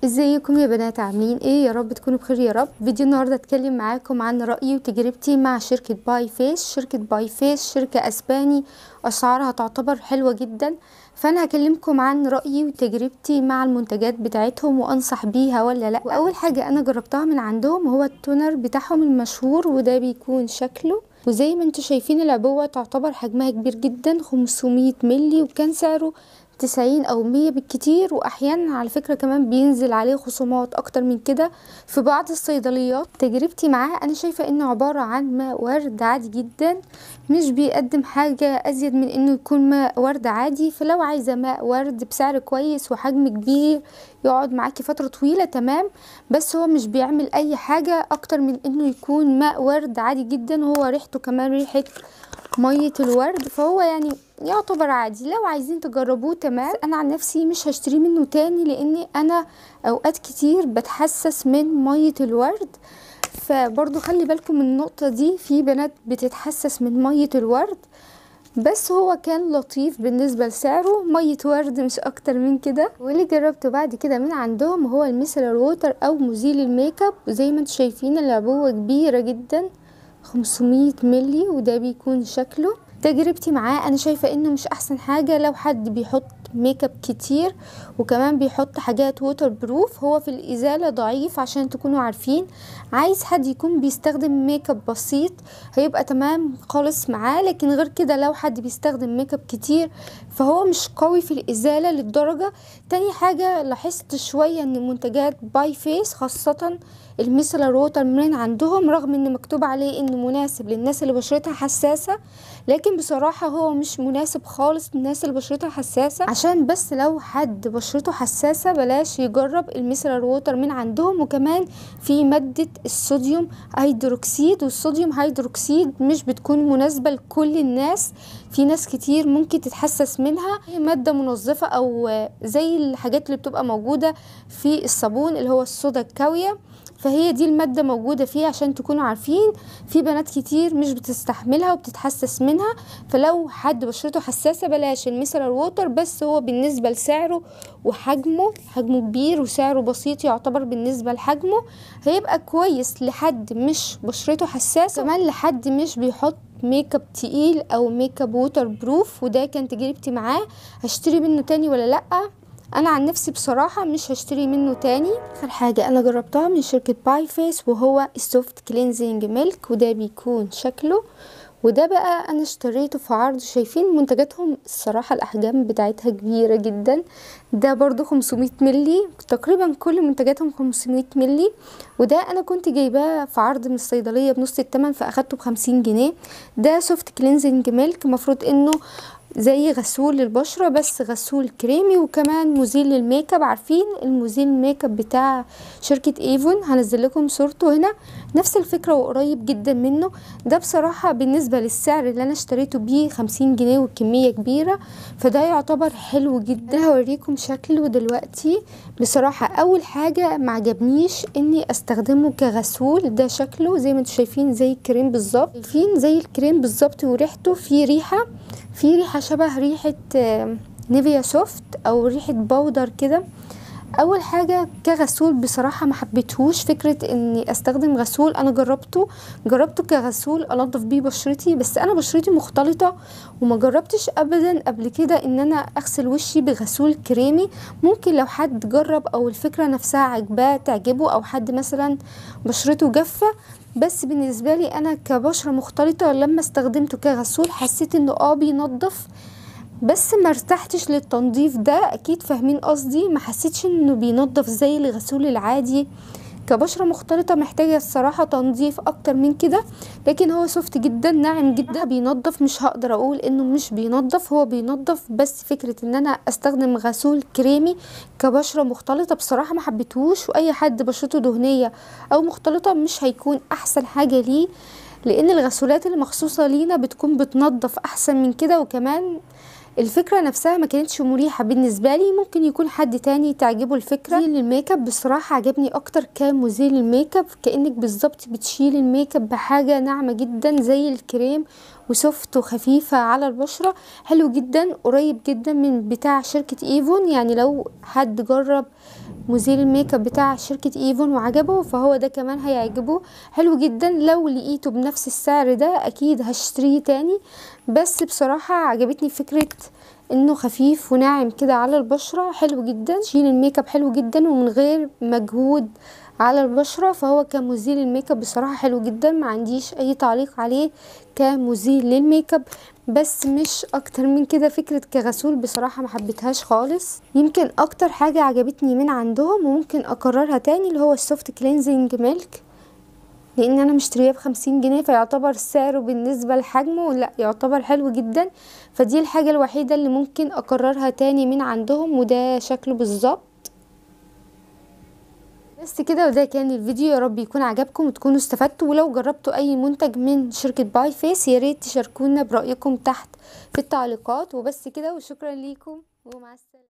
ازيكم يا بنات عاملين ايه يا رب تكونوا بخير يا رب فيديو النهارده اتكلم معاكم عن رايي وتجربتي مع شركه باي فيس شركه باي فيس شركه اسباني اسعارها تعتبر حلوه جدا فانا هكلمكم عن رايي وتجربتي مع المنتجات بتاعتهم وانصح بيها ولا لا واول حاجه انا جربتها من عندهم هو التونر بتاعهم المشهور وده بيكون شكله وزي ما انتم شايفين العبوه تعتبر حجمها كبير جدا 500 ملي وكان سعره تسعين او مية بالكتير واحيانا على فكرة كمان بينزل عليه خصومات اكتر من كده في بعض الصيدليات تجربتي معاه انا شايفة انه عبارة عن ماء ورد عادي جدا مش بيقدم حاجة ازيد من انه يكون ماء ورد عادي فلو عايزة ماء ورد بسعر كويس وحجم كبير يقعد معاكي فترة طويلة تمام بس هو مش بيعمل اي حاجة اكتر من انه يكون ماء ورد عادي جدا وهو ريحته كمان ريحة مية الورد فهو يعني يعتبر عادي لو عايزين تجربوه تمام انا عن نفسي مش هشتريه منه تاني لاني انا اوقات كتير بتحسس من مية الورد فبرضو خلي بالكم من النقطة دي في بنات بتتحسس من مية الورد بس هو كان لطيف بالنسبة لسعره مية ورد مش اكتر من كده واللي جربته بعد كده من عندهم هو الميسلر ووتر او مزيل الميك اب زي ما انتم شايفين العبوة كبيرة جدا 500 ملي وده بيكون شكله تجربتي معاه انا شايفة انه مش احسن حاجة لو حد بيحط ميك اب كتير وكمان بيحط حاجات ووتر بروف هو في الازالة ضعيف عشان تكونوا عارفين عايز حد يكون بيستخدم ميك اب بسيط هيبقى تمام خالص معاه لكن غير كده لو حد بيستخدم ميك اب كتير فهو مش قوي في الازالة للدرجة تاني حاجة لاحظت شوية ان منتجات باي فيس خاصة الميسلر ووتر من عندهم رغم ان مكتوب عليه انه مناسب للناس اللي بشرتها حساسة لكن بصراحة هو مش مناسب خالص للناس اللي بشرتها حساسة عشان بس لو حد بشرته حساسة بلاش يجرب الميسلر ووتر من عندهم وكمان في مادة الصوديوم هيدروكسيد والصوديوم هيدروكسيد مش بتكون مناسبة لكل الناس في ناس كتير ممكن تتحسس منها هي مادة منظفة او زي الحاجات اللي بتبقى موجودة في الصابون اللي هو الصودا الكاوية فهي دي المادة موجودة فيه عشان تكونوا عارفين في بنات كتير مش بتستحملها وبتتحسس منها فلو حد بشرته حساسة بلاش الميسلر ووتر بس هو بالنسبة لسعره وحجمه حجمه كبير وسعره بسيط يعتبر بالنسبة لحجمه هيبقى كويس لحد مش بشرته حساسة كمان لحد مش بيحط ميك اب تقيل او ميك اب ووتر بروف وده كان تجربتي معاه هشتري منه تاني ولا لا انا عن نفسي بصراحة مش هشتري منه تاني اخر حاجة انا جربتها من شركة باي فيس وهو السوفت كلينزينج ميلك وده بيكون شكله وده بقى انا اشتريته في عرض شايفين منتجاتهم الصراحة الاحجام بتاعتها كبيرة جدا ده برضو 500 ملي تقريبا كل منتجاتهم 500 ملي وده انا كنت جايباه في عرض من الصيدلية بنص التمن فاخدته بخمسين جنيه ده سوفت كلينزينج ميلك مفروض انه زي غسول للبشرة بس غسول كريمي وكمان مزيل للميك اب عارفين المزيل الميك اب بتاع شركة ايفون هنزل لكم صورته هنا نفس الفكرة وقريب جدا منه ده بصراحة بالنسبة للسعر اللي انا اشتريته بيه خمسين جنيه والكمية كبيرة فده يعتبر حلو جدا هوريكم شكله دلوقتي بصراحة اول حاجة معجبنيش اني استخدمه كغسول ده شكله زي ما انتم شايفين زي الكريم بالظبط شايفين زي الكريم بالظبط وريحته في ريحة في ريحة شبه ريحة نيفيا سوفت او ريحة بودر كده اول حاجة كغسول بصراحة ما حبيتهوش فكرة اني استخدم غسول انا جربته جربته كغسول انضف بيه بشرتي بس انا بشرتي مختلطة وما جربتش ابدا قبل كده ان انا اغسل وشي بغسول كريمي ممكن لو حد جرب او الفكرة نفسها عجباه تعجبه او حد مثلا بشرته جافة بس بالنسبة لي انا كبشرة مختلطة لما استخدمته كغسول حسيت انه اه بينضف بس ما ارتحتش للتنظيف ده اكيد فاهمين قصدي ما حسيتش انه بينظف زي الغسول العادي كبشرة مختلطة محتاجة الصراحة تنظيف اكتر من كده لكن هو سوفت جدا ناعم جدا بينظف مش هقدر اقول انه مش بينظف هو بينظف بس فكرة ان انا استخدم غسول كريمي كبشرة مختلطة بصراحة ما حبيتهوش واي حد بشرته دهنية او مختلطة مش هيكون احسن حاجة ليه لان الغسولات المخصوصة لينا بتكون بتنظف احسن من كده وكمان الفكرة نفسها ما كانتش مريحة بالنسبة لي ممكن يكون حد تاني تعجبه الفكرة مزيل الميك اب بصراحة عجبني اكتر كمزيل الميك اب كأنك بالظبط بتشيل الميك اب بحاجة ناعمة جدا زي الكريم وسوفت وخفيفة على البشرة حلو جدا قريب جدا من بتاع شركة ايفون يعني لو حد جرب مزيل الميك اب بتاع شركة ايفون وعجبه فهو ده كمان هيعجبه حلو جدا لو لقيته بنفس السعر ده اكيد هشتريه تاني بس بصراحة عجبتني فكرة انه خفيف وناعم كده على البشرة حلو جدا شيل الميك اب حلو جدا ومن غير مجهود على البشرة فهو كمزيل الميك اب بصراحة حلو جدا ما عنديش اي تعليق عليه كمزيل للميك اب بس مش اكتر من كده فكرة كغسول بصراحة ما حبيتهاش خالص يمكن اكتر حاجة عجبتني من عندهم وممكن اكررها تاني اللي هو السوفت كلينزنج ميلك لان انا مشتريه بخمسين جنيه فيعتبر سعره بالنسبه لحجمه لا يعتبر حلو جدا فدي الحاجه الوحيده اللي ممكن اكررها تاني من عندهم وده شكله بالظبط بس كده وده كان الفيديو يا رب يكون عجبكم وتكونوا استفدتوا ولو جربتوا اي منتج من شركه باي فيس يا ريت تشاركونا برايكم تحت في التعليقات وبس كده وشكرا ليكم ومع السلامه